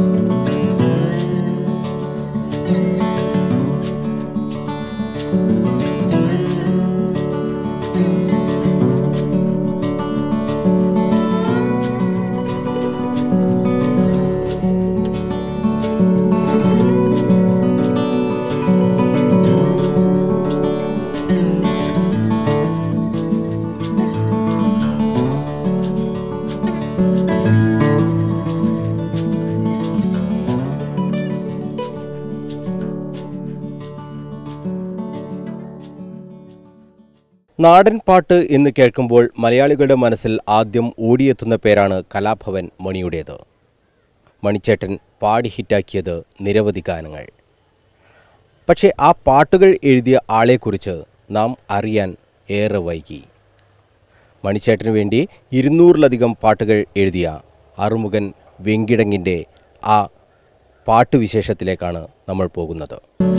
നാടൻ പാട്ട് എന്ന് കേൾക്കുമ്പോൾ മലയാളികളുടെ മനസ്സിൽ ആദ്യം ഓടിയെത്തുന്ന പേരാണ് കലാഭവൻ മണിയുടേത് മണിച്ചേട്ടൻ പാടി ഹിറ്റാക്കിയത് നിരവധി ഗാനങ്ങൾ പക്ഷേ ആ പാട്ടുകൾ എഴുതിയ ആളെക്കുറിച്ച് നാം അറിയാൻ ഏറെ വൈകി മണിച്ചേട്ടന് വേണ്ടി ഇരുന്നൂറിലധികം പാട്ടുകൾ എഴുതിയ അറുമുഖൻ വെങ്കിടങ്ങിൻ്റെ ആ പാട്ടുവിശേഷത്തിലേക്കാണ് നമ്മൾ പോകുന്നത്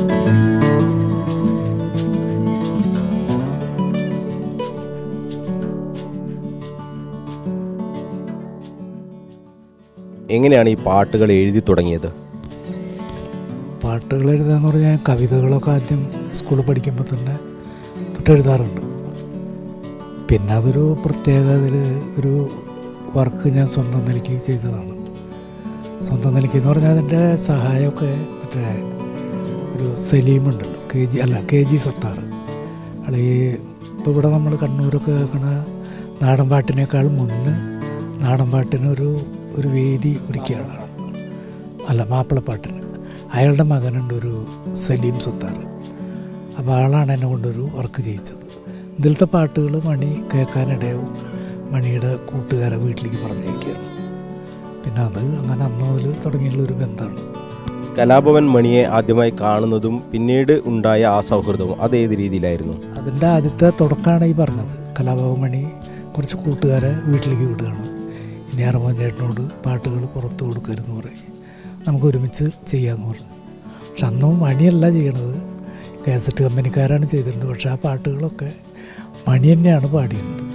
എങ്ങനെയാണ് ഈ പാട്ടുകൾ എഴുതി തുടങ്ങിയത് പാട്ടുകൾ എഴുതാന്ന് പറഞ്ഞാൽ കവിതകളൊക്കെ ആദ്യം സ്കൂളിൽ പഠിക്കുമ്പോൾ തന്നെ തൊട്ടെഴുതാറുണ്ട് പിന്നെ അതൊരു പ്രത്യേക അതിൽ ഒരു വർക്ക് ഞാൻ സ്വന്തം നിലയ്ക്ക് ചെയ്തതാണ് സ്വന്തം നിലയ്ക്ക് എന്ന് പറഞ്ഞാൽ അതിൻ്റെ സഹായമൊക്കെ മറ്റേ ഒരു സലീമുണ്ടല്ലോ കെ ജി അല്ല കെ ജി സത്താർ ആൾ ഈ ഇപ്പോൾ ഇവിടെ നമ്മൾ കണ്ണൂരൊക്കെ കേൾക്കണ നാടൻ പാട്ടിനേക്കാൾ മുന്ന് നാടൻ പാട്ടിനൊരു ഒരു വേദി ഒരുക്കിയാണ് ആൾ. അല്ല മാപ്പിളപ്പാട്ടിന് അയാളുടെ മകനുണ്ട് ഒരു സലീം സത്താർ അപ്പോൾ ആളാണ് എന്നെ കൊണ്ടൊരു വർക്ക് ചെയ്യിച്ചത് ഇതിലത്തെ പാട്ടുകൾ മണി കേൾക്കാനിടയാവും മണിയുടെ കൂട്ടുകാരെ വീട്ടിലേക്ക് പറഞ്ഞേക്കുകയാണ് പിന്നെ അത് അങ്ങനെ അന്ന് മുതൽ തുടങ്ങിയുള്ളൊരു ബന്ധമാണ് കലാഭവൻ മണിയെ ആദ്യമായി കാണുന്നതും പിന്നീട് ഉണ്ടായ ആ സൗഹൃദവും അത് ഏത് രീതിയിലായിരുന്നു അതിൻ്റെ ആദ്യത്തെ തുടക്കമാണ് ഈ പറഞ്ഞത് കലാഭവമണി കുറച്ച് കൂട്ടുകാരെ വീട്ടിലേക്ക് വിടുകയാണ് ഇനി അറമോൻ ചേട്ടനോട് പാട്ടുകൾ പുറത്ത് കൊടുക്കരുതെന്ന് പറയും നമുക്ക് ഒരുമിച്ച് ചെയ്യാമെന്ന് പറഞ്ഞു പക്ഷെ അന്നും മണിയല്ല ചെയ്യണത് കാസറ്റ് കമ്പനിക്കാരാണ് ചെയ്തിരുന്നത് പക്ഷെ ആ പാട്ടുകളൊക്കെ മണി തന്നെയാണ് പാടിയിരുന്നത്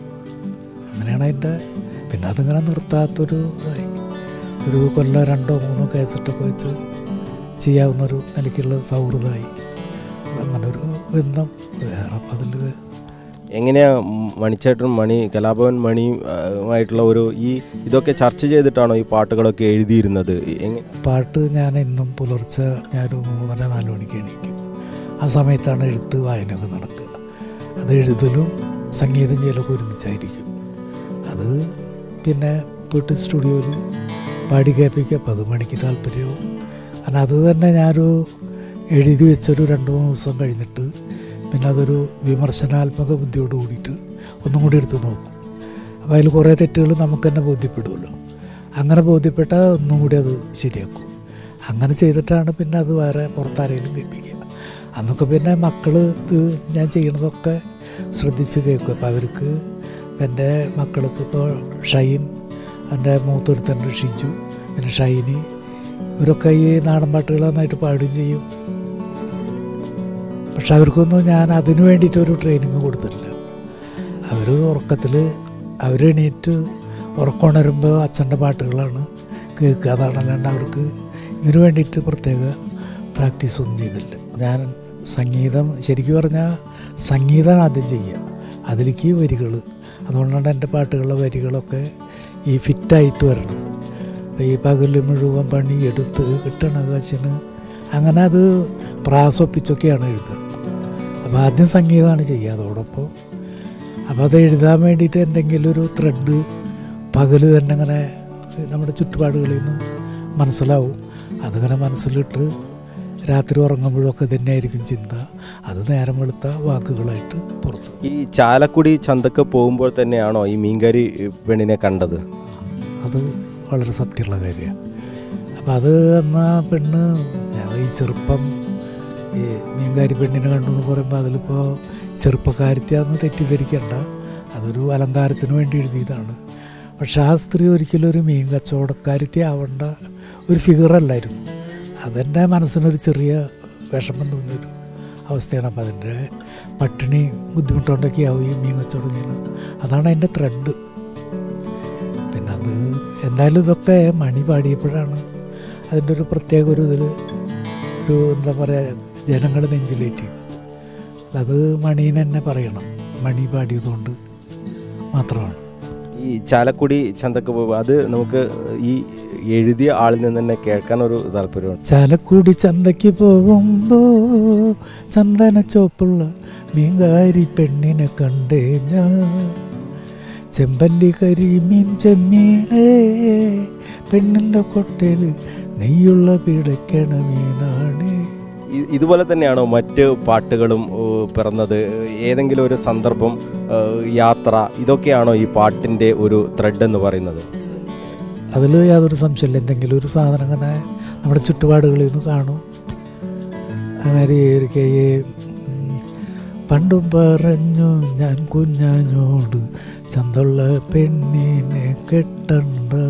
അങ്ങനെയാണ് അതിൻ്റെ പിന്നെ അതിങ്ങനെ നിർത്താത്തൊരു ഇതായി. ഒരു കൊല്ലം രണ്ടോ മൂന്നോ കാസറ്റൊക്കെ വെച്ച് ചെയ്യാവുന്നൊരു നിലയ്ക്കുള്ള സൗഹൃദമായി അങ്ങനെ ഒരു ബന്ധം വേറെ അതിൽ എങ്ങനെയാ ഉം, മണിച്ചേട്ടൻ മണി കലാഭവൻ മണി ആ, ആയിട്ടുള്ള ഒരു ഈ ഇതൊക്കെ ചർച്ച ചെയ്തിട്ടാണോ ഈ പാട്ടുകളൊക്കെ എഴുതിയിരുന്നത് എങ്ങ- പാട്ട് ഞാൻ എന്നും പുലർച്ചെ ഞാനൊരു മൂന്നര നാല് മണിക്ക് എണീക്കും ആ സമയത്താണ് എഴുത്ത് വായനയൊക്കെ നടക്കുക അത് എഴുതലും സംഗീതം ചെയ്യലൊക്കെ ഒരുമിച്ചായിരിക്കും അത് പിന്നെ പോയിട്ട് സ്റ്റുഡിയോയിൽ പാടി കേൾപ്പിക്കുക അപ്പം അത് മണിക്ക് താല്പര്യവും കാരണം അത് തന്നെ ഞാനൊരു എഴുതി വെച്ചൊരു രണ്ട് മൂന്ന് ദിവസം കഴിഞ്ഞിട്ട് പിന്നെ അതൊരു വിമർശനാത്മക ബുദ്ധിയോട് കൂടിയിട്ട് ഒന്നും കൂടി എടുത്ത് നോക്കും അപ്പോൾ അതിൽ കുറേ തെറ്റുകൾ നമുക്ക് തന്നെ ബോധ്യപ്പെടുമല്ലോ അങ്ങനെ ബോധ്യപ്പെട്ടാൽ ഒന്നും കൂടി അത് ശരിയാക്കും അങ്ങനെ ചെയ്തിട്ടാണ് പിന്നെ അത് വേറെ പുറത്താരെങ്കിലും കേൾപ്പിക്കുക അന്നൊക്കെ പിന്നെ മക്കൾ ഇത് ഞാൻ ചെയ്യണതൊക്കെ ശ്രദ്ധിച്ച് കേൾക്കും അപ്പോൾ അവർക്ക് എൻ്റെ മക്കൾക്ക് ഇപ്പോൾ ഷൈൻ എൻ്റെ മൂത്തൊരുത്തൻ്റെ ഷിജു പിന്നെ ഷൈനി ഇവരൊക്കെ ഈ നാടൻ പാട്ടുകൾ നന്നായിട്ട് പാടുകയും ചെയ്യും പക്ഷെ അവർക്കൊന്നും ഞാൻ അതിനു വേണ്ടിയിട്ടൊരു ട്രെയിനിങ് കൊടുത്തിട്ടില്ല അവർ ഉറക്കത്തിൽ അവരെണീറ്റ് ഉറക്കമുണരുമ്പോൾ അച്ഛൻ്റെ പാട്ടുകളാണ് കേൾക്കുക അതാണല്ലാണ്ട് അവർക്ക് ഇതിനു വേണ്ടിയിട്ട് പ്രത്യേക പ്രാക്ടീസ് ഒന്നും ചെയ്തില്ല ഞാൻ സംഗീതം ശരിക്കും പറഞ്ഞാൽ സംഗീതമാണ് ആദ്യം ചെയ്യുക അതിലേക്ക് വരികൾ അതുകൊണ്ടാണ് എൻ്റെ പാട്ടുകളുടെ വരികളൊക്കെ ഈ ഫിറ്റായിട്ട് വരണത് അപ്പോൾ ഈ പകൽ മുഴുവൻ പണി എടുത്ത് കിട്ടണ കാശിന് അങ്ങനെ അത് പ്രാസൊപ്പിച്ചൊക്കെയാണ് എഴുതുക അപ്പോൾ ആദ്യം സംഗീതമാണ് ചെയ്യുക അതോടൊപ്പം അപ്പോൾ അത് എഴുതാൻ വേണ്ടിയിട്ട് എന്തെങ്കിലും ഒരു ത്രെഡ് പകൽ തന്നെ ഇങ്ങനെ നമ്മുടെ ചുറ്റുപാടുകളിൽ നിന്ന് മനസ്സിലാവും അതിങ്ങനെ മനസ്സിലിട്ട് രാത്രി ഉറങ്ങുമ്പോഴൊക്കെ തന്നെയായിരിക്കും ചിന്ത അത് നേരം വെളുത്ത വാക്കുകളായിട്ട് പുറത്തു വരും. ഈ ചാലക്കുടി ചന്തക്ക് പോകുമ്പോൾ തന്നെയാണോ ഈ മീൻകരി പെണ്ണിനെ കണ്ടത് അത് വളരെ സത്യമുള്ള കാര്യമാണ് അപ്പം അത് എന്നാ പെണ്ണ് ഞങ്ങൾ ഈ ചെറുപ്പം ഈ മീൻകാരി പെണ്ണിനെ കണ്ടു എന്ന് പറയുമ്പോൾ അതിലിപ്പോൾ ചെറുപ്പക്കാരത്തിയാന്ന് തെറ്റിദ്ധരിക്കണ്ട അതൊരു അലങ്കാരത്തിന് വേണ്ടി എഴുതിയതാണ് പക്ഷെ ആ സ്ത്രീ ഒരിക്കലും ഒരു മീൻ കച്ചവടക്കാരത്തി ആവേണ്ട ഒരു ഫിഗറല്ലായിരുന്നു അതെൻ്റെ മനസ്സിനൊരു ചെറിയ വിഷമം തോന്നിയൊരു അവസ്ഥയാണ് അപ്പം അതിൻ്റെ പട്ടിണി ബുദ്ധിമുട്ടുകൊണ്ടൊക്കെ ആവും ഈ മീൻ കച്ചവടം ചെയ്യുന്നത് അതാണ് അതിൻ്റെ ത്രെഡ് പിന്നെ അത് എന്തായാലും ഇതൊക്കെ മണി പാടിയപ്പോഴാണ് അതിൻ്റെ ഒരു പ്രത്യേക ഒരു ഇതിൽ ഒരു എന്താ പറയുക ജനങ്ങൾ നെഞ്ചിലേറ്റി അത് മണീനെ തന്നെ പറയണം മണി പാടിയതുകൊണ്ട് മാത്രമാണ് ഈ ചാലക്കുടി ചന്തക്ക് പോകുമ്പോൾ അത് നമുക്ക് ഈ എഴുതിയ ആളിൽ നിന്ന് തന്നെ കേൾക്കാൻ ഒരു താല്പര്യമുണ്ട് ചാലക്കുടി ചന്തയ്ക്ക് പോകുമ്പോ ചന്ദന ചോപ്പുള്ള മീൻകാരി പെണ്ണിനെ കണ്ടേ ഞാൻ ചെമ്പല്ലി കരിമീൻ ചെമ്മീനേ പെണ്ണിൻ്റെ കൊട്ടേല് നെയ്യുള്ള പിടയ്ക്കണ മീനാണ് ഇ- ഇതുപോലെ തന്നെയാണോ മറ്റ് പാട്ടുകളും ഏഹ്, പിറന്നത് ഏതെങ്കിലും ഒരു സന്ദർഭം ഏഹ്, യാത്ര ഇതൊക്കെയാണോ ഈ പാട്ടിൻ്റെ ഒരു ത്രെഡ് എന്ന് പറയുന്നത് അതിൽ യാതൊരു സംശയമില്ല എന്തെങ്കിലും ഒരു സാധനം ഇങ്ങനെ നമ്മുടെ ചുറ്റുപാടുകളിൽ നിന്ന് കാണും അതുമാതിരി ഒരിക്കൽ ഈ ഉം, പണ്ടും പറഞ്ഞു ഞാൻ കുഞ്ഞാഞ്ഞോട് ചന്തുള്ള പെണ്ണിനെ കെട്ടണ്ടത്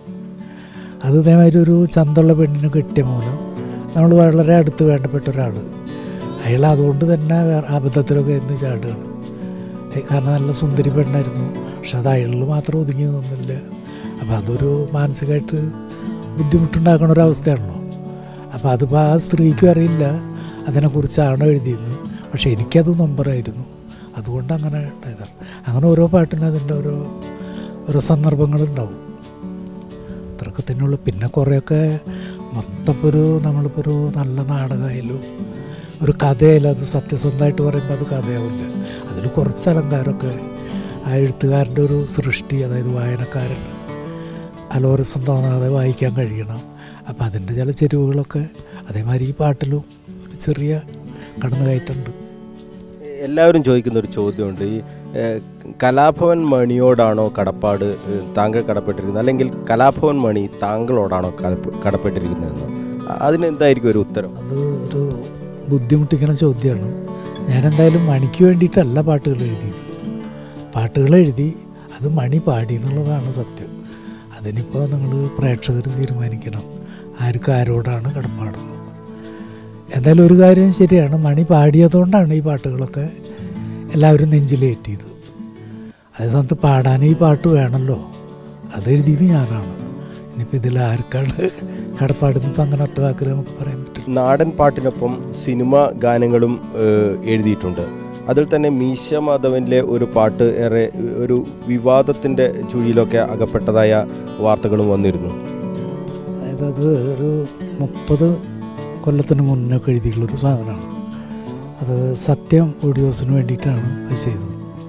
അത് ഇതേമാതിരി ഒരു ചന്തുള്ള പെണ്ണിനെ കെട്ടിയ മൂലം നമ്മൾ വളരെ അടുത്ത് വേണ്ടപ്പെട്ട ഒരാൾ അയാൾ അതുകൊണ്ട് തന്നെ വേറെ അബദ്ധത്തിലൊക്കെ എന്ന് ചാടുകയാണ് ഏ, കാരണം നല്ല സുന്ദരി പെണ്ണായിരുന്നു പക്ഷെ അത് അയാളിൽ മാത്രം ഒതുങ്ങി നിന്നില്ല അപ്പോൾ അതൊരു മാനസികമായിട്ട് ബുദ്ധിമുട്ടുണ്ടാക്കുന്ന ഒരവസ്ഥയാണല്ലോ അപ്പോൾ അതിപ്പോൾ ആ സ്ത്രീക്കും അറിയില്ല അതിനെക്കുറിച്ചാണോ എഴുതിയത് പക്ഷെ എനിക്കത് നമ്പറായിരുന്നു അതുകൊണ്ട് അങ്ങനെ ഉണ്ടായതാണ് അങ്ങനെ ഓരോ പാട്ടിനും അതിൻ്റെ ഓരോ ഓരോ സന്ദർഭങ്ങളുണ്ടാവും അത്രയൊക്കെ തന്നെയുള്ളൂ പിന്നെ കുറേയൊക്കെ മൊത്തപ്പോൾ ഒരു നമ്മളിപ്പോൾ ഒരു നല്ല നാടകമായാലും ഒരു കഥയായാലും അത് സത്യസന്ധമായിട്ട് പറയുമ്പോൾ അത് കഥയാവില്ല അതിൽ കുറച്ച് അലങ്കാരമൊക്കെ ആ എഴുത്തുകാരൻ്റെ ഒരു സൃഷ്ടി അതായത് വായനക്കാരൻ അലോരസം തോന്നാതെ വായിക്കാൻ കഴിയണം അപ്പം അതിൻ്റെ ചില ചെരുവുകളൊക്കെ അതേമാതിരി ഈ പാട്ടിലും ഒരു ചെറിയ കടന്നുകയറ്റമുണ്ട് എല്ലാവരും ചോദിക്കുന്ന ഒരു ചോദ്യമുണ്ട് ഈ ഏഹ്, കലാഭവൻ മണിയോടാണോ കടപ്പാട് ഏഹ്, താങ്കൾ കടപ്പെട്ടിരിക്കുന്നത് അല്ലെങ്കിൽ കലാഭവൻ മണി താങ്കളോടാണോ കടപ്പ- കടപ്പെട്ടിരിക്കുന്നതെന്ന് അ- അതിന് എന്തായിരിക്കും ഒരു ഉത്തരം അത് ഒരു ബുദ്ധിമുട്ടിക്കണ ചോദ്യമാണ് ഞാനെന്തായാലും മണിക്ക് വേണ്ടിയിട്ടല്ല പാട്ടുകൾ എഴുതിയത് പാട്ടുകൾ എഴുതി അത് മണി പാടി എന്നുള്ളതാണ് സത്യം അതിനിപ്പോൾ നിങ്ങൾ പ്രേക്ഷകർ തീരുമാനിക്കണം ആർക്ക് ആരോടാണ് കടപ്പാടുന്നത് എന്തായാലും ഒരു കാര്യം ശരിയാണ് മണി പാടിയതുകൊണ്ടാണ് ഈ പാട്ടുകളൊക്കെ എല്ലാവരും നെഞ്ചിലേറ്റിയത് അതേ സമയത്ത് പാടാൻ ഈ പാട്ട് വേണമല്ലോ അത് എഴുതിയത് ഞാനാണ് ഇനിയിപ്പോൾ ഇതിൽ ആർക്കാണ് കടപ്പാടെന്ന് ഇപ്പം അങ്ങനെ ഒറ്റ വാക്കിൽ നമുക്ക് പറയാൻ പറ്റില്ല നാടൻ പാട്ടിനൊപ്പം സിനിമ ഗാനങ്ങളും ഏഹ്, എഴുതിയിട്ടുണ്ട് അതിൽ തന്നെ മീശ മാധവനിലെ ഒരു പാട്ട് ഏറെ ഒരു വിവാദത്തിൻ്റെ ചുഴിയിലൊക്കെ അകപ്പെട്ടതായ വാർത്തകളും വന്നിരുന്നു അതായത് അത് ഒരു മുപ്പത് കൊല്ലത്തിന് മുന്നൊക്കെ എഴുതിയിട്ടുള്ളൊരു സാധനമാണ് അത് സത്യം ഓഡിയോസിന് വേണ്ടിയിട്ടാണ് അത് ചെയ്തത്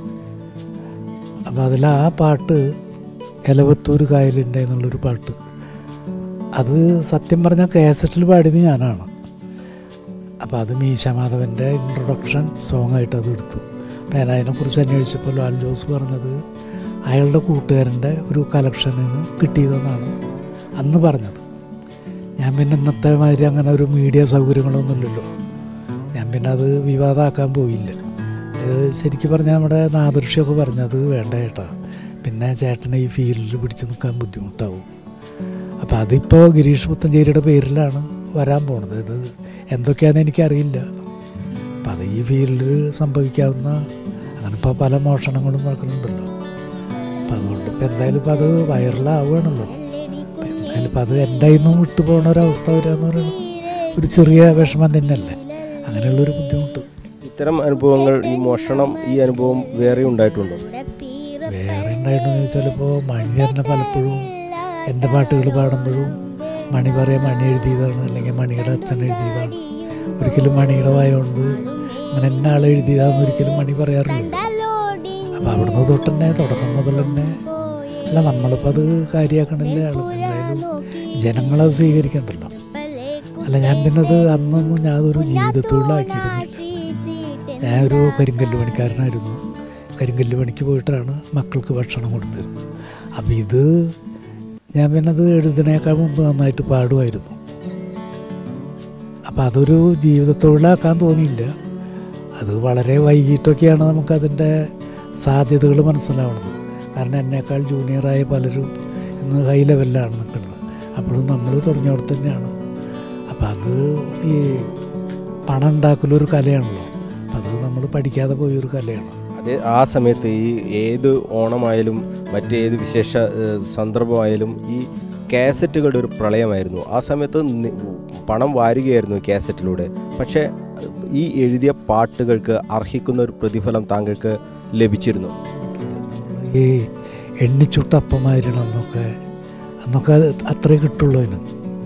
അപ്പോൾ അതിൽ ആ പാട്ട് എലവത്തൂർ കായലിൻ്റെ എന്നുള്ളൊരു പാട്ട് അത് സത്യം പറഞ്ഞാൽ കാസറ്റിൽ പാടിയത് ഞാനാണ് അപ്പോൾ അത് മീശ മാധവൻ്റെ ഇൻട്രൊഡക്ഷൻ സോങ് ആയിട്ട് അത് എടുത്തു അപ്പോൾ ഞാൻ അതിനെക്കുറിച്ച് അന്വേഷിച്ചപ്പോൾ ലാൽ ജോസ് പറഞ്ഞത് അയാളുടെ കൂട്ടുകാരൻ്റെ ഒരു കളക്ഷനിൽ നിന്ന് കിട്ടിയതെന്നാണ് അന്ന് പറഞ്ഞത് ഞാൻ പിന്നെ ഇന്നത്തെ മാതിരി അങ്ങനെ ഒരു മീഡിയ സൗകര്യങ്ങളൊന്നുമില്ലല്ലോ ഞാൻ പിന്നെ അത് വിവാദമാക്കാൻ പോയില്ല ഇത് ശരിക്കും പറഞ്ഞാൽ നമ്മുടെ നാദൃശ്യമൊക്കെ പറഞ്ഞത് വേണ്ട ചേട്ടാ പിന്നെ ചേട്ടനെ ഈ ഫീൽഡിൽ പിടിച്ച് നിൽക്കാൻ ബുദ്ധിമുട്ടാവും അപ്പോൾ അതിപ്പോൾ ഗിരീഷ് പുത്തഞ്ചേരിയുടെ പേരിലാണ് വരാൻ പോണത് ഇത് എന്തൊക്കെയാണെന്ന് എനിക്കറിയില്ല അപ്പം അത് ഈ ഫീൽഡിൽ സംഭവിക്കാവുന്ന അങ്ങനെ ഇപ്പോൾ പല മോഷണങ്ങളും നടക്കുന്നുണ്ടല്ലോ അപ്പം അതുകൊണ്ട് ഇപ്പം എന്തായാലും ഇപ്പം അത് വൈറലാവുകയാണല്ലോ അപ്പം എന്തായാലും ഇപ്പം അത് എൻ്റെ കയ്യിൽ നിന്നും വിട്ടു പോകുന്ന ഒരവസ്ഥ വരിക എന്ന് പറയുന്നത് ഒരു ചെറിയ വിഷമം തന്നെയല്ലേ അങ്ങനെയുള്ളൊരു ബുദ്ധിമുട്ട് ഇത്തരം അനുഭവങ്ങൾ ഈ മോഷണം ഈ അനുഭവം വേറെ ഉണ്ടായിട്ടുണ്ടോ വേറെ ഉണ്ടായിട്ടെന്ന് ചോദിച്ചാൽ ഇപ്പോൾ മണി തന്നെ പലപ്പോഴും എൻ്റെ പാട്ടുകൾ പാടുമ്പോഴും മണി പറയാൻ മണി എഴുതിയതാണ് അല്ലെങ്കിൽ മണിയുടെ അച്ഛൻ എഴുതിയതാണ് ഒരിക്കലും മണിയുടെ വായുകൊണ്ട് ഇങ്ങനെ എന്നെ ആൾ എഴുതിയതാണെന്ന് ഒരിക്കലും മണി പറയാറില്ല അപ്പോൾ അവിടുന്ന് തൊട്ട് തന്നെ തുടക്കം മുതൽ തന്നെ അല്ല നമ്മളിപ്പോൾ അത് കാര്യമാക്കണില്ല ആൾ എന്തായാലും ജനങ്ങളത് സ്വീകരിക്കണ്ടല്ലോ അല്ല ഞാൻ പിന്നെ അത് അന്നൊന്നും ഞാനതൊരു ജീവിതത്തൊഴിലാക്കിയിരുന്നില്ല ഞാൻ ഒരു കരിങ്കല്ല് പണിക്കാരനായിരുന്നു കരിങ്കല്ല് പണിക്ക് പോയിട്ടാണ് മക്കൾക്ക് ഭക്ഷണം കൊടുത്തിരുന്നത് അപ്പം ഇത് ഞാൻ പിന്നെ അത് എഴുതുന്നതിനേക്കാൾ മുമ്പ് നന്നായിട്ട് പാടുമായിരുന്നു അപ്പം അതൊരു ജീവിതത്തൊഴിലാക്കാൻ തോന്നിയില്ല അത് വളരെ വൈകിട്ടൊക്കെയാണ് നമുക്കതിൻ്റെ സാധ്യതകൾ മനസ്സിലാവുന്നത് കാരണം എന്നേക്കാൾ ജൂനിയറായ പലരും ഇന്ന് ഹൈ ലെവലിലാണ് നിൽക്കുന്നത് അപ്പോഴും നമ്മൾ തുടങ്ങിയവിടെ തന്നെയാണ് അപ്പം അത് ഈ പണം ഉണ്ടാക്കലൊരു കലയാണല്ലോ അപ്പം അത് നമ്മൾ പഠിക്കാതെ പോയൊരു കലയാണ് അത് ആ സമയത്ത് ഈ ഏത് ഓണമായാലും മറ്റേത് വിശേഷ ഏഹ്, സന്ദർഭമായാലും ഈ കാസറ്റുകളുടെ ഒരു പ്രളയമായിരുന്നു ആ സമയത്ത് നി- പണം വാരുകയായിരുന്നു കാസറ്റിലൂടെ പക്ഷേ ഈ എഴുതിയ പാട്ടുകൾക്ക് അർഹിക്കുന്ന ഒരു പ്രതിഫലം താങ്കൾക്ക് ലഭിച്ചിരുന്നു ഈ എണ്ണിച്ചുട്ടപ്പമായിരുന്നു അന്നൊക്കെ അന്നൊക്കെ അത് അത്രേ കിട്ടുള്ളൂ അതിന്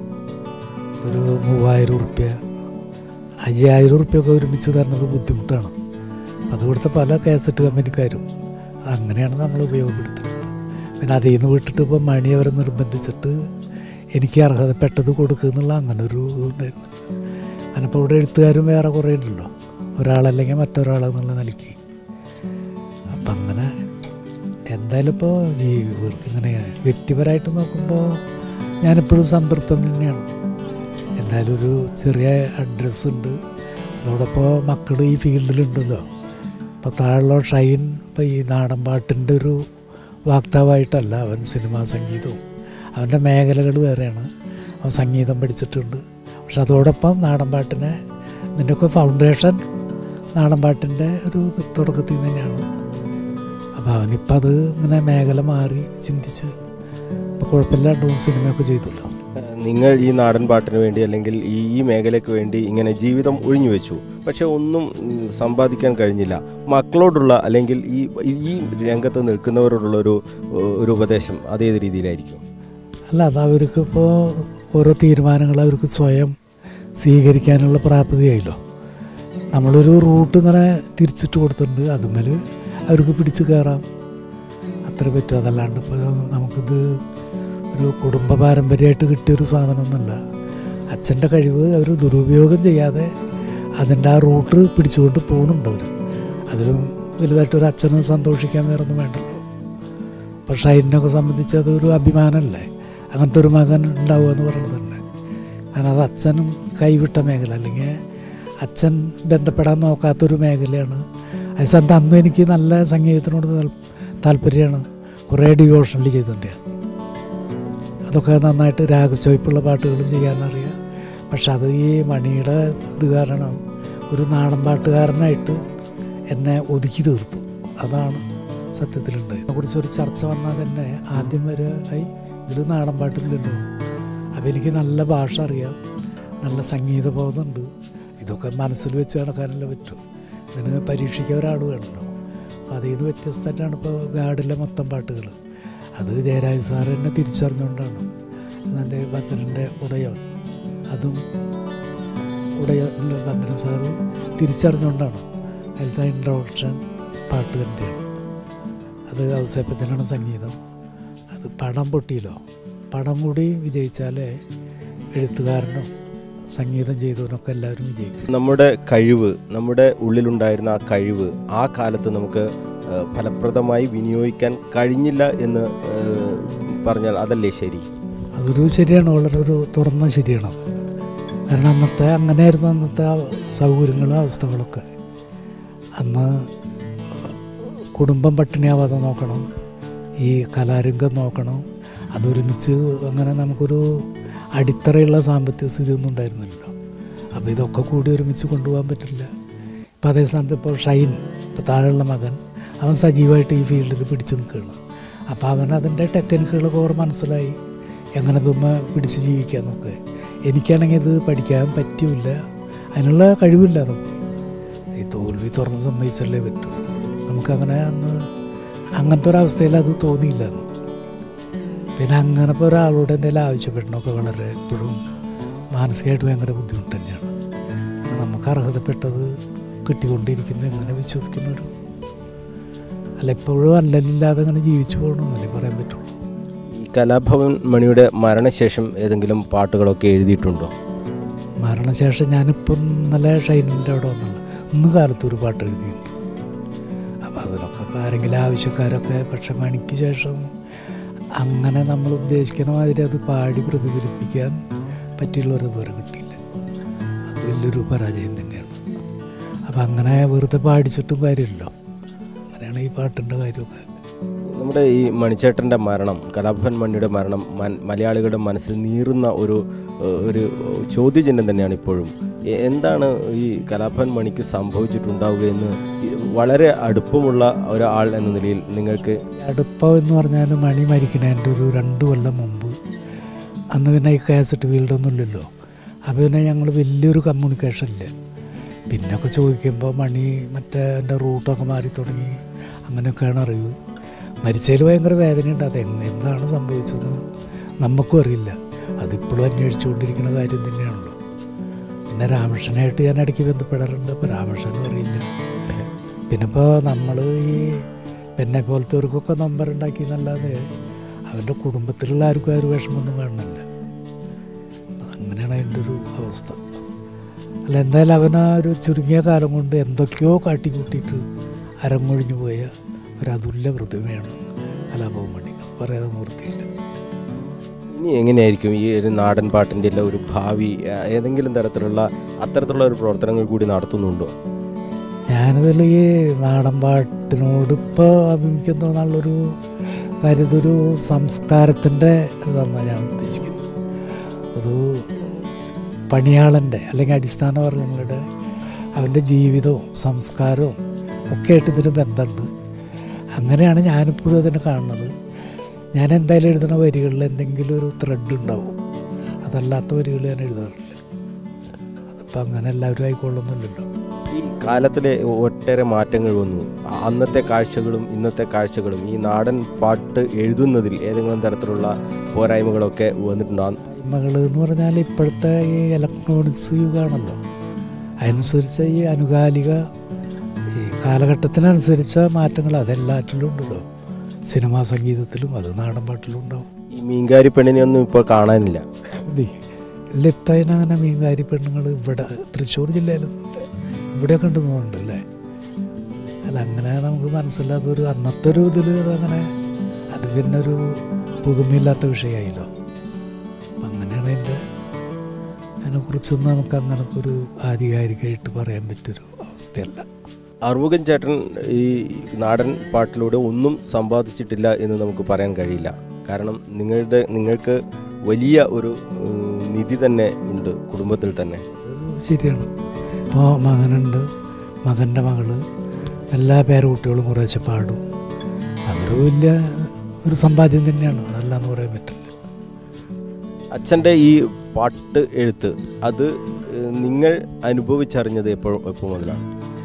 ഒരു മൂവായിരം ഉറുപ്യ അയ്യായിരം ഉറുപ്പ്യൊക്കെ ഒരുമിച്ച് തരുന്നത് ബുദ്ധിമുട്ടാണ് അപ്പം അത് ഇവിടുത്തെ പല കാസറ്റ് കമ്പനിക്കാരും അങ്ങനെയാണ് നമ്മൾ ഉപയോഗപ്പെടുത്തുന്നത് പിന്നെ അതിൽ നിന്ന് വിട്ടിട്ട് ഇപ്പോൾ മണി അവരെ നിർബന്ധിച്ചിട്ട് എനിക്ക് അർഹതപ്പെട്ടത് കൊടുക്കുക എന്നുള്ള അങ്ങനെ ഒരു ഇതുണ്ടായിരുന്നു അങ്ങനെ ഇപ്പോൾ ഇവിടെ എഴുത്തുകാരും വേറെ കുറേ ഉണ്ടല്ലോ ഒരാളല്ലെങ്കിൽ മറ്റൊരാളെന്നുള്ള നിലയ്ക്ക് അപ്പം അങ്ങനെ എന്തായാലും ഇപ്പോൾ ഈ വെ- ഇങ്ങനെ വ്യക്തിപരമായിട്ട് നോക്കുമ്പോൾ ഞാനെപ്പോഴും സംതൃപ്തം തന്നെയാണ് എന്തായാലും ഒരു ചെറിയ അഡ്രസ്സ് ഉണ്ട് അതോടൊപ്പം മക്കൾ ഈ ഫീൽഡിലുണ്ടല്ലോ ഇപ്പോൾ താഴെയുള്ള ഷൈൻ ഇപ്പോൾ ഈ നാടൻ പാട്ടിൻ്റെ ഒരു വാക്താവായിട്ടല്ല അവൻ സിനിമാ സംഗീതവും അവൻ്റെ മേഖലകൾ വേറെയാണ് അവൻ സംഗീതം പഠിച്ചിട്ടുണ്ട് പക്ഷെ അതോടൊപ്പം നാടൻ പാട്ടിനെ ഇതിൻ്റെയൊക്കെ ഫൗണ്ടേഷൻ നാടൻ പാട്ടിൻ്റെ ഒരു തുടക്കത്തിൽ നിന്ന് തന്നെയാണ് അപ്പോൾ അവനിപ്പോൾ അത് ഇങ്ങനെ മേഖല മാറി ചിന്തിച്ച് ഇപ്പോൾ കുഴപ്പമില്ലാണ്ട് സിനിമയൊക്കെ ചെയ്തല്ലോ ഏഹ് നിങ്ങൾ ഈ നാടൻ പാട്ടിന് വേണ്ടി അല്ലെങ്കിൽ ഈ ഈ മേഖലയ്ക്ക് വേണ്ടി ഇങ്ങനെ ജീവിതം ഒഴിഞ്ഞു വെച്ചു പക്ഷെ ഒന്നും ഉം, സമ്പാദിക്കാൻ കഴിഞ്ഞില്ല മക്കളോടുള്ള അല്ലെങ്കിൽ ഈ ഈ രംഗത്ത് നിൽക്കുന്നവരോടുള്ള ഒരു ഒരു ഉപദേശം അതേത് രീതിയിലായിരിക്കും അല്ല അത് അവർക്ക് ഇപ്പോൾ ഓരോ തീരുമാനങ്ങൾ അവർക്ക് സ്വയം സ്വീകരിക്കാനുള്ള പ്രാപ്തിയായല്ലോ നമ്മളൊരു റൂട്ട് ഇങ്ങനെ തിരിച്ചിട്ട് കൊടുത്തിട്ടുണ്ട് അതുമ്മൽ അവർക്ക് പിടിച്ച് കയറാം അത്ര പറ്റും അതല്ലാണ്ട് ഇപ്പോൾ നമുക്കിത് ഒരു കുടുംബ പാരമ്പര്യമായിട്ട് കിട്ടിയൊരു സാധനമൊന്നുമല്ല അച്ഛൻ്റെ കഴിവ് അവർ ദുരുപയോഗം ചെയ്യാതെ അതിൻ്റെ ആ റൂട്ട് പിടിച്ചുകൊണ്ട് പോകുന്നുണ്ട് അവർ അതിലും വലുതായിട്ട് ഒരു അച്ഛന് സന്തോഷിക്കാൻ വേറെ ഒന്നും വേണ്ടല്ലോ പക്ഷെ അതിനൊക്കെ സംബന്ധിച്ച് അതൊരു അഭിമാനമല്ലേ അങ്ങനത്തെ ഒരു മകൻ ഉണ്ടാവുക എന്ന് പറയുന്നത് തന്നെ കാരണം അത് അച്ഛനും കൈവിട്ട മേഖല അല്ലെങ്കിൽ അച്ഛൻ ബന്ധപ്പെടാൻ നോക്കാത്തൊരു മേഖലയാണ് അതേസമയത്ത് അന്നും എനിക്ക് നല്ല സംഗീതത്തിനോട് താൽ- താല്പര്യമാണ് കുറേ ഡിവോഷനിൽ ചെയ്തിട്ടുണ്ട് ഞാൻ അതൊക്കെ നന്നായിട്ട് രാഗചോയ്പുള്ള പാട്ടുകളും ചെയ്യാനറിയാം പക്ഷെ അത് ഈ മണിയുടെ ഇത് കാരണം ഒരു നാടൻ പാട്ടുകാരനായിട്ട് എന്നെ ഒതുക്കി തീർത്തു അതാണ് സത്യത്തിലുണ്ട് ഇതിനെക്കുറിച്ച് ഒരു ചർച്ച വന്നാൽ തന്നെ ആദ്യം വരെ ആയി ഇതിൽ നാടൻ പാട്ടില്ലല്ലോ അപ്പോൾ എനിക്ക് നല്ല ഭാഷ അറിയാം നല്ല സംഗീത ബോധമുണ്ട് ഇതൊക്കെ മനസ്സിൽ വെച്ച് നടക്കാനല്ലേ പറ്റൂ ഇതിന് പരീക്ഷിക്കാൻ ഒരാൾ വേണമല്ലോ അപ്പോൾ അതിൽ നിന്ന് വ്യത്യസ്തമായിട്ടാണ് ഇപ്പോൾ ഗാഡിലെ മൊത്തം പാട്ടുകൾ അത് ജയരാജ് സാർ എന്നെ തിരിച്ചറിഞ്ഞുകൊണ്ടാണ് എൻ്റെ ഭദ്രൻ്റെ ഉടയോ അതും ഉടയ ഭദ്രൻ സാറ് തിരിച്ചറിഞ്ഞുകൊണ്ടാണ് അതിലത്തെ ഇൻട്രോഡക്ഷൻ പാട്ട് തന്നെയാണ് അത് ഔസേപ്പച്ചനാണ് സംഗീതം അത് പടം പൊട്ടിയില്ലോ പടം കൂടി വിജയിച്ചാലേ എഴുത്തുകാരനും സംഗീതം ചെയ്തവനൊക്കെ എല്ലാവരും വിജയിക്കും നമ്മുടെ കഴിവ് നമ്മുടെ ഉള്ളിലുണ്ടായിരുന്ന ആ കഴിവ് ആ കാലത്ത് നമുക്ക് ഏഹ്, ഫലപ്രദമായി വിനിയോഗിക്കാൻ കഴിഞ്ഞില്ല എന്ന് ഏഹ്, പറഞ്ഞാൽ അതല്ലേ ശരി അതൊരു ശരിയാണ് വളരെ ഒരു തുറന്ന ശരിയാണത് കാരണം അന്നത്തെ അങ്ങനെയായിരുന്നു അന്നത്തെ ആ സൗകര്യങ്ങളും അവസ്ഥകളൊക്കെ അന്ന് കുടുംബം പട്ടിണിയാവാതെ നോക്കണം ഈ കലാരംഗം നോക്കണം അതൊരുമിച്ച് അങ്ങനെ നമുക്കൊരു അടിത്തറയുള്ള സാമ്പത്തിക സ്ഥിതി ഒന്നും ഉണ്ടായിരുന്നില്ലല്ലോ അപ്പോൾ ഇതൊക്കെ കൂടി ഒരുമിച്ച് കൊണ്ടുപോകാൻ പറ്റില്ല ഇപ്പം അതേ സ്ഥാനത്ത് ഇപ്പോൾ ഷൈൻ ഇപ്പോൾ താഴെയുള്ള മകൻ അവൻ സജീവമായിട്ട് ഈ ഫീൽഡിൽ പിടിച്ചു നിൽക്കുകയാണ് അപ്പോൾ അവൻ അതിൻ്റെ ടെക്നിക്കുകളൊക്കെ ഓർ മനസ്സിലായി എങ്ങനെ തുമ്മ പിടിച്ച് ജീവിക്കാന്നൊക്കെ എനിക്കാണെങ്കിൽ ഇത് പഠിക്കാൻ പറ്റില്ല അതിനുള്ള കഴിവില്ല നമുക്ക് ഈ തോൽവി തുറന്ന് സമ്മതിച്ചല്ലേ പറ്റൂ നമുക്കങ്ങനെ അന്ന് അങ്ങനത്തെ ഒരവസ്ഥയിൽ അത് തോന്നിയില്ല അന്ന് പിന്നെ അങ്ങനെ ഇപ്പോൾ ഒരാളോട് എന്തെങ്കിലും ആവശ്യപ്പെടണമൊക്കെ വളരെ എപ്പോഴും മാനസികമായിട്ട് ഭയങ്കര ബുദ്ധിമുട്ട് തന്നെയാണ് പിന്നെ നമുക്ക് അർഹതപ്പെട്ടത് കിട്ടിക്കൊണ്ടിരിക്കുന്നത് എങ്ങനെ വിശ്വസിക്കുന്നൊരു അല്ല എപ്പോഴും അല്ലല്ലാതെ അങ്ങനെ ജീവിച്ചു പോകണമെന്നല്ലേ പറയാൻ പറ്റുള്ളൂ ഈ കലാഭവൻ മണിയുടെ മരണശേഷം ഏതെങ്കിലും പാട്ടുകളൊക്കെ എഴുതിയിട്ടുണ്ടോ മരണശേഷം ഞാനിപ്പം ഇന്നലെ ഷൈനിൻ്റെ അവിടെ വന്നുള്ള ഇന്ന് കാലത്ത് ഒരു പാട്ട് എഴുതിയിട്ടുണ്ട് അപ്പോൾ അതിനൊക്കെ ഇപ്പോൾ ആരെങ്കിലും ആവശ്യക്കാരൊക്കെ പക്ഷെ മണിക്ക് ശേഷം അങ്ങനെ നമ്മൾ ഉദ്ദേശിക്കുന്ന മാതിരി അത് പാടി പ്രതിഫലിപ്പിക്കാൻ പറ്റിയുള്ളൊരു ഇതുവരെ കിട്ടിയില്ല അത് വലിയൊരു പരാജയം തന്നെയാണ് അപ്പം അങ്ങനെ വെറുതെ പാടിച്ചിട്ടും കാര്യമില്ലല്ലോ അങ്ങനെയാണ് ഈ പാട്ടിൻ്റെ കാര്യമൊക്കെ നമ്മുടെ ഈ മണിച്ചേട്ടൻ്റെ മരണം കലാഭവൻ മണിയുടെ മരണം മൻ- മലയാളികളുടെ മനസ്സിൽ നീറുന്ന ഒരു ഏഹ്, ഒരു ചോദ്യചിഹ്നം തന്നെയാണ് ഇപ്പോഴും എ- എന്താണ് ഈ കലാഭവൻ മണിക്ക് സംഭവിച്ചിട്ടുണ്ടാവുകയെന്ന് ഈ വളരെ അടുപ്പമുള്ള ഒരാൾ എന്ന നിലയിൽ നിങ്ങൾക്ക് അടുപ്പം എന്ന് പറഞ്ഞാൽ മണി മരിക്കുന്നതിൻ്റെ ഒരു രണ്ട് കൊല്ലം മുമ്പ് അന്ന് പിന്നെ ഈ കാസറ്റ് ഫീൽഡൊന്നും ഇല്ലല്ലോ അപ്പോൾ പിന്നെ ഞങ്ങൾ വലിയൊരു കമ്മ്യൂണിക്കേഷൻ ഇല്ല പിന്നൊക്കെ ചോദിക്കുമ്പോൾ മണി മറ്റേ എൻ്റെ റൂട്ടൊക്കെ മാറി തുടങ്ങി അങ്ങനെയൊക്കെയാണ് അറിവ് മരിച്ചതിൽ ഭയങ്കര വേദനയുണ്ട് അത് എങ് എന്താണ് സംഭവിച്ചതെന്ന് നമുക്കും അറിയില്ല അതിപ്പോഴും അന്വേഷിച്ചുകൊണ്ടിരിക്കുന്ന കാര്യം തന്നെയാണല്ലോ പിന്നെ രാമകൃഷ്ണനായിട്ട് ഞാൻ ഇടയ്ക്ക് ബന്ധപ്പെടാറുണ്ട് അപ്പോൾ രാമകൃഷ്ണനും അറിയില്ല പിന്നെ ഇപ്പോൾ നമ്മൾ ഈ എന്നെ പോലത്തെവർക്കൊക്കെ നമ്പർ ഉണ്ടാക്കി എന്നല്ലാതെ അവൻ്റെ കുടുംബത്തിലുള്ള ആർക്കും ആ ഒരു വിഷമമൊന്നും കാണുന്നില്ല അങ്ങനെയാണ് അതിൻ്റെ ഒരു അവസ്ഥ അല്ല എന്തായാലും അവൻ ആ ഒരു ചുരുങ്ങിയ കാലം കൊണ്ട് എന്തൊക്കെയോ കാട്ടിക്കൂട്ടിയിട്ട് അരങ്ങൊഴിഞ്ഞു പോയ ഒരു അതുല്യ പ്രതിമയാണ് കലാഭവൻ മണി അത് പറയാതെ നിവൃത്തിയില്ല ഇനി എങ്ങനെയായിരിക്കും ഈ ഒരു നാടൻ പാട്ടിൻ്റെ എല്ലാം ഒരു ഭാവി ആ, ഏതെങ്കിലും തരത്തിലുള്ള അത്തരത്തിലുള്ള ഒരു പ്രവർത്തനങ്ങൾ കൂടി നടത്തുന്നുണ്ടോ ഞാനതിൽ ഈ നാടൻ പാട്ടിനോട് ഇപ്പോൾ അഭിമുഖ്യം തോന്നാനുള്ളൊരു കാര്യം ഇതൊരു സംസ്കാരത്തിൻ്റെ ഇതാണ് ഞാൻ ഉദ്ദേശിക്കുന്നത് ഒരു പണിയാളൻ്റെ അല്ലെങ്കിൽ അടിസ്ഥാന വർഗങ്ങളുടെ അവൻ്റെ ജീവിതവും സംസ്കാരവും ഒക്കെ ആയിട്ട് ഇതിന് ബന്ധമുണ്ട് അങ്ങനെയാണ് ഞാനിപ്പോഴും അതിനെ കാണുന്നത് ഞാൻ എന്തായാലും എഴുതുന്ന വരികളിൽ എന്തെങ്കിലും ഒരു ത്രെഡ് ഉണ്ടാവും അതല്ലാത്ത വരികൾ ഞാൻ എഴുതാറില്ല അതിപ്പോൾ അങ്ങനെ എല്ലാവരും ആയിക്കൊള്ളുന്നില്ലല്ലോ ഈ കാലത്തിലെ ഒട്ടേറെ മാറ്റങ്ങൾ വന്നു അ- അന്നത്തെ കാഴ്ചകളും ഇന്നത്തെ കാഴ്ചകളും ഈ നാടൻ പാട്ട് എഴുതുന്നതിൽ ഏതെങ്കിലും തരത്തിലുള്ള പോരായ്മകളൊക്കെ വന്നിട്ടുണ്ടോ മകൾ എന്ന് പറഞ്ഞാൽ ഇപ്പോഴത്തെ ഈ ഇലക്ട്രോണിക്സ് യുഗമാണല്ലോ അതനുസരിച്ച് ഈ അനുകാലിക ഈ കാലഘട്ടത്തിനനുസരിച്ച മാറ്റങ്ങൾ അതെല്ലാറ്റിലും ഉണ്ടല്ലോ സിനിമാ സംഗീതത്തിലും അത് നാടൻ പാട്ടിലും ഉണ്ടാവും ഈ മീൻകാരി പെണ്ണിനെ ഒന്നും ഇപ്പോൾ കാണാനില്ല ഇല്ല ഇപ്പം അതിനങ്ങനെ മീൻകാരി പെണ്ണുങ്ങൾ ഇവിടെ തൃശ്ശൂർ ജില്ലയിലൊന്നും ഇല്ല ഇവിടെയൊക്കെ ഉണ്ടെന്നുണ്ട് അല്ലേ അല്ല അങ്ങനെ നമുക്ക് മനസ്സിലാത്തൊരു അന്നത്തെ ഒരു ഇതിൽ അതങ്ങനെ അത് പിന്നെ ഒരു പുതുമയില്ലാത്ത വിഷയമായില്ലോ അപ്പം അങ്ങനെയാണ് അതിൻ്റെ അതിനെക്കുറിച്ചൊന്നും നമുക്ക് അങ്ങനെ ഒരു ആധികാരികമായിട്ട് പറയാൻ പറ്റിയൊരു അവസ്ഥയല്ല അറുമുഖൻ ചേട്ടൻ ഈ നാടൻ പാട്ടിലൂടെ ഒന്നും സമ്പാദിച്ചിട്ടില്ല എന്ന് നമുക്ക് പറയാൻ കഴിയില്ല കാരണം നിങ്ങളുടെ നിങ്ങൾക്ക് വലിയ ഒരു ഉം, നിധി തന്നെ ഉണ്ട് കുടുംബത്തിൽ തന്നെ അത് ശരിയാണ് ഇപ്പോൾ മകനുണ്ട് മകൻ്റെ മകള് എല്ലാ പേരക്കുട്ടികളും കുറേശ്ശെ പാടും അതൊരു വലിയ ഒരു സമ്പാദ്യം തന്നെയാണ് അതല്ലാന്ന് പറയാൻ പറ്റില്ല അച്ഛൻ്റെ ഈ പാട്ട് എഴുത്ത് അത് ഏഹ്, നിങ്ങൾ അനുഭവിച്ചറിഞ്ഞത് എപ്പോൾ എപ്പോൾ മുതലാണ്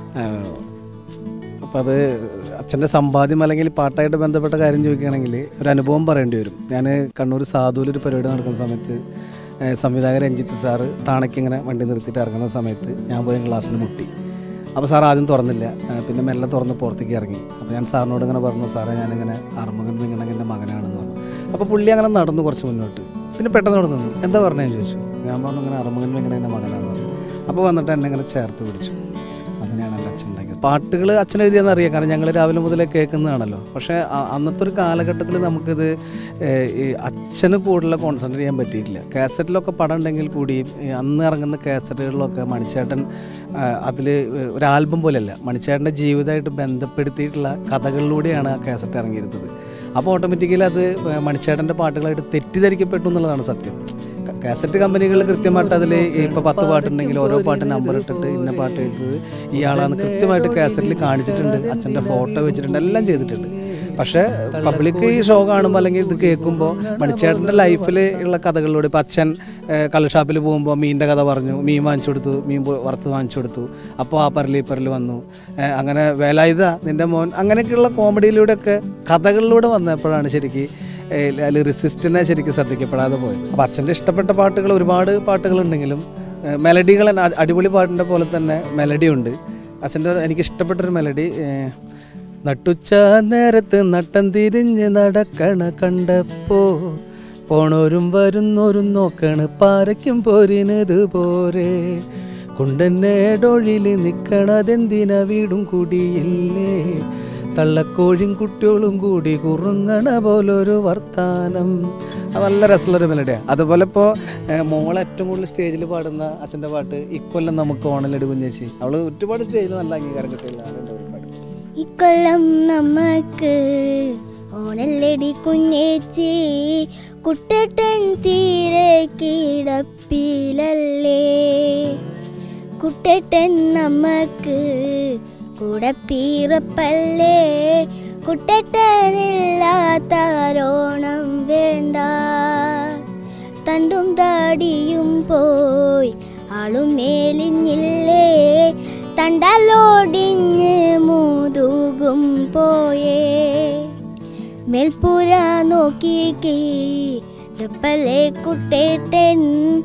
അപ്പോൾ അത് അച്ഛൻ്റെ സമ്പാദ്യം അല്ലെങ്കിൽ പാട്ടായിട്ട് ബന്ധപ്പെട്ട കാര്യം ചോദിക്കുകയാണെങ്കിൽ ഒരു അനുഭവം പറയേണ്ടി വരും ഞാൻ കണ്ണൂർ സാധുവിലൊരു പരിപാടി നടക്കുന്ന സമയത്ത് ഏഹ്, സംവിധായകൻ രഞ്ജിത്ത് സാറ് താണയ്ക്ക് ഇങ്ങനെ വണ്ടി നിർത്തിയിട്ട് ഇറങ്ങുന്ന സമയത്ത് ഞാൻ പോയി ക്ലാസ്സിന് മുട്ടി അപ്പോൾ സാർ ആദ്യം തുറന്നില്ല ഏഹ്, പിന്നെ മെല്ലെ തുറന്ന് പുറത്തേക്ക് ഇറങ്ങി അപ്പോൾ ഞാൻ സാറിനോട് ഇങ്ങനെ പറഞ്ഞു സാറേ ഞാനിങ്ങനെ അറുമുഖൻ വിങ്ങണ എൻ്റെ മകനാണെന്ന് പറഞ്ഞു അപ്പോൾ പുള്ളി അങ്ങനെ നടന്നു കുറച്ച് മുന്നോട്ട് പിന്നെ പെട്ടെന്ന് അവിടെ നിന്നു എന്താ പറഞ്ഞതെന്ന് ചോദിച്ചു ഞാൻ പറഞ്ഞു ഇങ്ങനെ അറുമുഖൻ വിങ്ങണ എൻ്റെ മകനാണെന്ന് പറഞ്ഞു അപ്പോൾ വന്നിട്ട് എന്നെ ഇങ്ങനെ ചേർത്ത് പിടിച്ചു അതിനാണ് എൻ്റെ അച്ഛൻ ഉണ്ടാക്കിയത് പാട്ടുകൾ അച്ഛൻ എഴുതിയെന്ന് അറിയാം കാരണം ഞങ്ങൾ രാവിലെ മുതലേ കേൾക്കുന്നതാണല്ലോ പക്ഷേ അ- അന്നത്തെ ഒരു കാലഘട്ടത്തിൽ നമുക്കിത് ഏഹ്, ഈ അച്ഛന് കൂടുതൽ കോൺസെൻട്രേറ്റ് ചെയ്യാൻ പറ്റിയിട്ടില്ല കാസറ്റിലൊക്കെ പടം ഉണ്ടെങ്കിൽ കൂടിയും ഈ അന്ന് ഇറങ്ങുന്ന കാസറ്റുകളിലൊക്കെ മണിച്ചേട്ടൻ അതിൽ ഒരു ആൽബം പോലെയല്ല മണിച്ചേട്ടൻ്റെ ജീവിതമായിട്ട് ബന്ധപ്പെടുത്തിയിട്ടുള്ള കഥകളിലൂടെയാണ് ആ കാസറ്റ് ഇറങ്ങിയിരുന്നത് അപ്പോൾ ഓട്ടോമാറ്റിക്കലി അത് മണിച്ചേട്ടൻ്റെ പാട്ടുകളായിട്ട് തെറ്റിദ്ധരിക്കപ്പെട്ടു എന്നുള്ളതാണ് സത്യം ക- കാസറ്റ് കമ്പനികൾ കൃത്യമായിട്ട് അതിൽ ഇപ്പോൾ പത്ത് പാട്ടുണ്ടെങ്കിൽ ഓരോ പാട്ട് നമ്പർ ഇട്ടിട്ട് ഇന്ന പാട്ട് എഴുതുന്നത് ഇയാളാണ് കൃത്യമായിട്ട് കാസറ്റിൽ കാണിച്ചിട്ടുണ്ട് അച്ഛൻ്റെ ഫോട്ടോ വെച്ചിട്ടുണ്ട് എല്ലാം ചെയ്തിട്ടുണ്ട് പക്ഷേ പബ്ലിക് ഈ ഷോ കാണുമ്പോൾ അല്ലെങ്കിൽ ഇത് കേൾക്കുമ്പോൾ മണിച്ചേട്ടൻ്റെ ലൈഫിൽ ഉള്ള കഥകളിലൂടെ ഇപ്പം അച്ഛൻ കള്ള് ഷാപ്പിൽ പോകുമ്പോൾ മീനിൻ്റെ കഥ പറഞ്ഞു മീൻ വാങ്ങിച്ചു കൊടുത്തു മീൻ പൊ- വറുത്ത് വാങ്ങിച്ചു കൊടുത്തു അപ്പോൾ ആ പരലി പരല് വന്നു ഏഹ് അങ്ങനെ വേലായുധ നിൻ്റെ മോൻ അങ്ങനെയൊക്കെയുള്ള കോമഡിയിലൂടെയൊക്കെ കഥകളിലൂടെ വന്നപ്പോഴാണ് ശരിക്ക് അതിൽ റെസിസ്റ്റിനെ ശരിക്കും ശ്രദ്ധിക്കപ്പെടാതെ പോയത് അപ്പോൾ അച്ഛൻ്റെ ഇഷ്ടപ്പെട്ട പാട്ടുകൾ ഒരുപാട് പാട്ടുകളുണ്ടെങ്കിലും ഏഹ് മെലഡികൾ തന്നെ അ- അടിപൊളി പാട്ടിൻ്റെ പോലെ തന്നെ മെലഡി ഉണ്ട് അച്ഛൻ്റെ എനിക്ക് ഇഷ്ടപ്പെട്ടൊരു മെലഡി ഏഹ് നട്ടുച്ച നേരത്ത് നട്ടം തിരിഞ്ഞ് നടക്കണ കണ്ടപ്പോ പോണോരും വരുന്നോരും നോക്കണ് പാരയ്ക്കും പോരിനത് പോരെ കുണ്ടന്നേടൊഴിൽ നിക്കണതെന്തിന വീടും കുടിയില്ലേ തള്ളക്കോഴിയും കുട്ടികളും കൂടി കുറുങ്ങണ പോലൊരു വർത്താനം അത് നല്ല രസമുള്ളൊരു മെലഡിയാണ് അതുപോലെ ഇപ്പോൾ മോൾ ഏറ്റവും കൂടുതൽ സ്റ്റേജിൽ പാടുന്ന അച്ഛൻ്റെ പാട്ട് ഇക്കൊല്ലം നമുക്ക് ഓണലടി കുഞ്ഞേച്ചി അവൾ ഒരുപാട് സ്റ്റേജിൽ നല്ല അംഗീകാരം കിട്ടിയില്ല അതിൻ്റെ ഒരു പാട്ട് ഇക്കൊല്ലം നമുക്ക് ഓണല്ലടി കുഞ്ഞേച്ചി കുട്ടട്ടൻ തീരെ കിടപ്പിലല്ലേ കുട്ടട്ടൻ നമുക്ക് കുടപ്പീറപ്പല്ലേ കുട്ടട്ടനില്ലാത്താരോണം വേണ്ട തണ്ടും താടിയും പോയി ആളും മേലിഞ്ഞില്ലേ തണ്ടലോടിഞ്ഞ് മുതുകും പോയേ മേൽപ്പുര നോക്കിക്കേ ഡപ്പലെ കുട്ടേട്ടൻ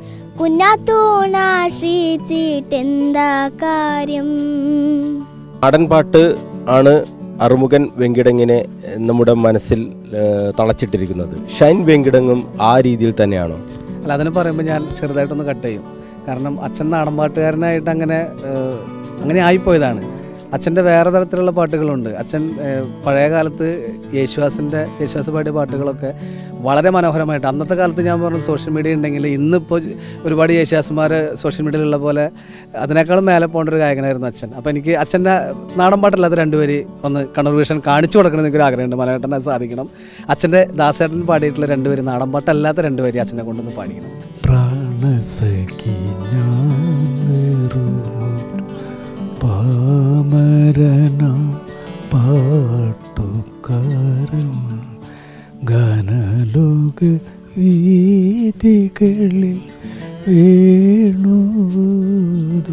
കുഞ്ഞാത്തൂണാശ്രീച്ചിട്ടെന്താ കാര്യം നാടൻ പാട്ട് ആണ് അറുമുഖൻ വെങ്കിടങ്ങിനെ നമ്മുടെ മനസ്സിൽ ഏഹ്, തളച്ചിട്ടിരിക്കുന്നത് ഷൈൻ വെങ്കിടങ്ങും ആ രീതിയിൽ തന്നെയാണോ അല്ല അതിന് പറയുമ്പോൾ ഞാൻ ചെറുതായിട്ടൊന്ന് കട്ട് ചെയ്യും കാരണം അച്ഛൻ നാടൻപാട്ടുകാരനായിട്ട് അങ്ങനെ ഏഹ്, അങ്ങനെ ആയിപ്പോയതാണ് അച്ഛൻ്റെ വേറെ തരത്തിലുള്ള പാട്ടുകളുണ്ട് അച്ഛൻ ഏഹ്, പഴയ കാലത്ത് യേശുദാസിൻ്റെ യേശുദാസ് പാടിയ പാട്ടുകളൊക്കെ വളരെ മനോഹരമായിട്ട് അന്നത്തെ കാലത്ത് ഞാൻ പറഞ്ഞു സോഷ്യൽ മീഡിയ ഉണ്ടെങ്കിൽ ഇന്നിപ്പോൾ ഒരുപാട് യേശുദാസുമാർ സോഷ്യൽ മീഡിയയിലുള്ള പോലെ അതിനേക്കാളും മേലെ പോകേണ്ട ഒരു ഗായകനായിരുന്നു അച്ഛൻ അപ്പോൾ എനിക്ക് അച്ഛൻ്റെ നാടൻ പാട്ടല്ലാത്ത രണ്ടുപേര് ഒന്ന് കണ്ണൂർ വിഷൻ കാണിച്ചു കൊടുക്കണം എന്നൊരു ആഗ്രഹമുണ്ട് മലയാളത്തിന് അത് സാധിക്കണം അച്ഛൻ്റെ ദാസേട്ടൻ പാടിയിട്ടുള്ള രണ്ടുപേര് നാടൻ പാട്ടല്ലാത്ത രണ്ടുപേര് അച്ഛനെ കൊണ്ടൊന്ന് പാടിക്കണം പ്രാണസഖി ഞാൻ വെറുമൊരു പാമരനാം പാട്ടുകാരൻ ഗാനലോക വീതികളിൽ വേണുതു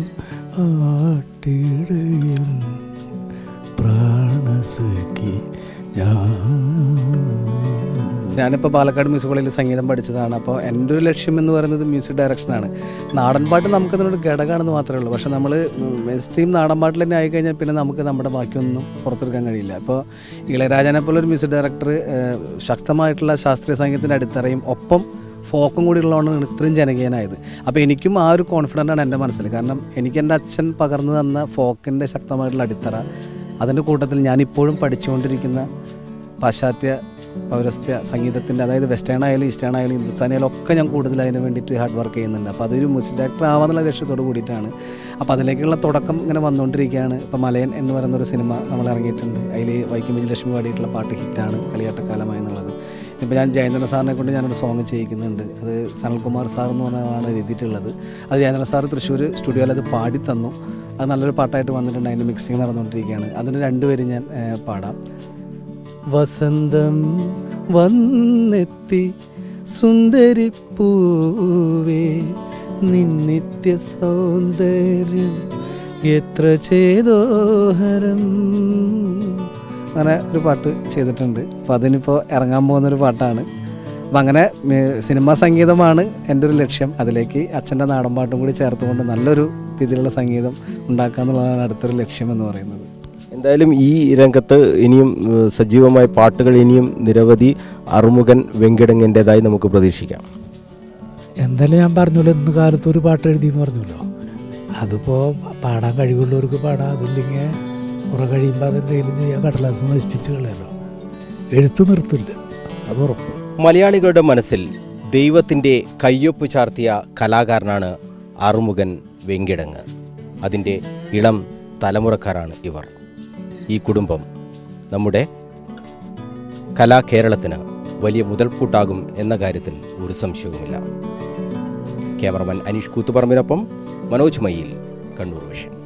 ആട്ടിടയൻ പ്രാണസഖി ഞാൻ ഞാനിപ്പോൾ പാലക്കാട് മ്യൂസിക് കോളേജിൽ സംഗീതം പഠിച്ചതാണ് അപ്പോൾ എൻ്റെ ഒരു ലക്ഷ്യം എന്ന് പറയുന്നത് മ്യൂസിക് ഡയറക്ഷനാണ് നാടൻ പാട്ട് നമുക്കതിനൊരു ഘടകമാണെന്ന് മാത്രമേ ഉള്ളൂ പക്ഷേ നമ്മൾ സ്ട്രീം നാടൻ പാട്ടിൽ തന്നെ ആയിക്കഴിഞ്ഞാൽ പിന്നെ നമുക്ക് നമ്മുടെ ബാക്കിയൊന്നും പുറത്തെടുക്കാൻ കഴിയില്ല ഇപ്പോൾ ഇളയരാജനെ പോലെ ഒരു മ്യൂസിക് ഡയറക്ടർ ശക്തമായിട്ടുള്ള ശാസ്ത്രീയ സംഗീതത്തിൻ്റെ അടിത്തറയും ഒപ്പം ഫോക്കും കൂടി ഉള്ളതുകൊണ്ടാണ് ഇത്രയും ജനകീയനായത് അപ്പോൾ എനിക്കും ആ ഒരു കോൺഫിഡൻ്റ് ആണ് എൻ്റെ മനസ്സിൽ കാരണം എനിക്ക് എൻ്റെ അച്ഛൻ പകർന്നു തന്ന ഫോക്കിൻ്റെ ശക്തമായിട്ടുള്ള അടിത്തറ അതിൻ്റെ കൂട്ടത്തിൽ ഞാനിപ്പോഴും പഠിച്ചുകൊണ്ടിരിക്കുന്ന പാശ്ചാത്യ പൗരസ്ത്യ സംഗീതത്തിൻ്റെ അതായത് വെസ്റ്റേൺ ആയാലും ഈസ്റ്റേൺ ആയാലും ഹിന്ദുസ്ഥാനി ആയാലും ഒക്കെ ഞാൻ കൂടുതൽ അതിന് വേണ്ടിയിട്ട് ഹാർഡ് വർക്ക് ചെയ്യുന്നുണ്ട് അപ്പോൾ അതൊരു മ്യൂസിക് ഡയറക്ടർ ആവാന്നുള്ള ലക്ഷ്യത്തോട് കൂടിയിട്ടാണ് അപ്പോൾ അതിലേക്കുള്ള തുടക്കം ഇങ്ങനെ വന്നുകൊണ്ടിരിക്കുകയാണ് ഇപ്പോൾ മലയൻ എന്ന് പറയുന്ന ഒരു സിനിമ നമ്മൾ ഇറങ്ങിയിട്ടുണ്ട് അതിൽ വൈക്കം വിജയലക്ഷ്മി പാടിയിട്ടുള്ള പാട്ട് ഹിറ്റാണ് കളിയാട്ടക്കാലമായി എന്നുള്ളത് ഇപ്പോൾ ഞാൻ ജയചന്ദ്രൻ സാറിനെ കൊണ്ട് ഞാനൊരു സോങ് ചെയ്യിക്കുന്നുണ്ട് അത് സനൽകുമാർ സാർ എന്ന് പറഞ്ഞാണ് എഴുതിയിട്ടുള്ളത് അത് ജയചന്ദ്രൻ സാർ തൃശ്ശൂർ സ്റ്റുഡിയോയിൽ അത് പാടി തന്നു അത് നല്ലൊരു പാട്ടായിട്ട് വന്നിട്ടുണ്ട് അതിൻ്റെ മിക്സിങ് നടന്നുകൊണ്ടിരിക്കുകയാണ് അതിന് രണ്ടുപേരും ഞാൻ ഏഹ്, പാടാം വസന്തം വന്നെത്തി സുന്ദരിപ്പൂവേ നിന്നിത്യ സൗന്ദര്യം എത്ര ചെയ്തോഹരം അങ്ങനെ ഒരു പാട്ട് ചെയ്തിട്ടുണ്ട് അപ്പോൾ അതിനിപ്പോൾ ഇറങ്ങാൻ പോകുന്നൊരു പാട്ടാണ് അപ്പം അങ്ങനെ ഏർ, സിനിമാ സംഗീതമാണ് എൻ്റെ ഒരു ലക്ഷ്യം അതിലേക്ക് അച്ഛൻ്റെ നാടൻ പാട്ടും കൂടി ചേർത്തുകൊണ്ട് നല്ലൊരു രീതിയിലുള്ള സംഗീതം ഉണ്ടാക്കുക എന്നുള്ളതാണ് അടുത്തൊരു ലക്ഷ്യം എന്ന് പറയുന്നത് എന്തായാലും ഈ രംഗത്ത് ഇനിയും ഏഹ്, സജീവമായ പാട്ടുകൾ ഇനിയും നിരവധി അറുമുഖൻ വെങ്കിടങ്ങിൻ്റെതായി നമുക്ക് പ്രതീക്ഷിക്കാം എന്തായാലും ഞാൻ പറഞ്ഞല്ലോ ഇന്ന് കാലത്ത് ഒരു പാട്ട് എഴുതി എന്ന് പറഞ്ഞല്ലോ അതിപ്പോൾ പാടാൻ കഴിവുള്ളവർക്ക് പാടാം അതില്ലെങ്കിൽ കുറെ കഴിയുമ്പോൾ അതെന്തെങ്കിലും ചെയ്യാൻ കടലാസ് നശിപ്പിച്ച് കളയല്ലോ എഴുത്ത് നിർത്തില്ല അത് ഉറപ്പ് മലയാളികളുടെ മനസ്സിൽ ദൈവത്തിൻ്റെ കയ്യൊപ്പ് ചാർത്തിയ കലാകാരനാണ് അറുമുഖൻ വെങ്കിടങ്ങ് അതിൻ്റെ ഇളം തലമുറക്കാരാണ് ഇവർ ഈ കുടുംബം നമ്മുടെ കലാകേരളത്തിന് വലിയ മുതൽക്കൂട്ടാകും എന്ന കാര്യത്തിൽ ഒരു സംശയവുമില്ല ക്യാമറമാൻ അനീഷ് കൂത്തുപറമ്പിനൊപ്പം മനോജ് മയ്യിൽ കണ്ണൂർ വിഷൻ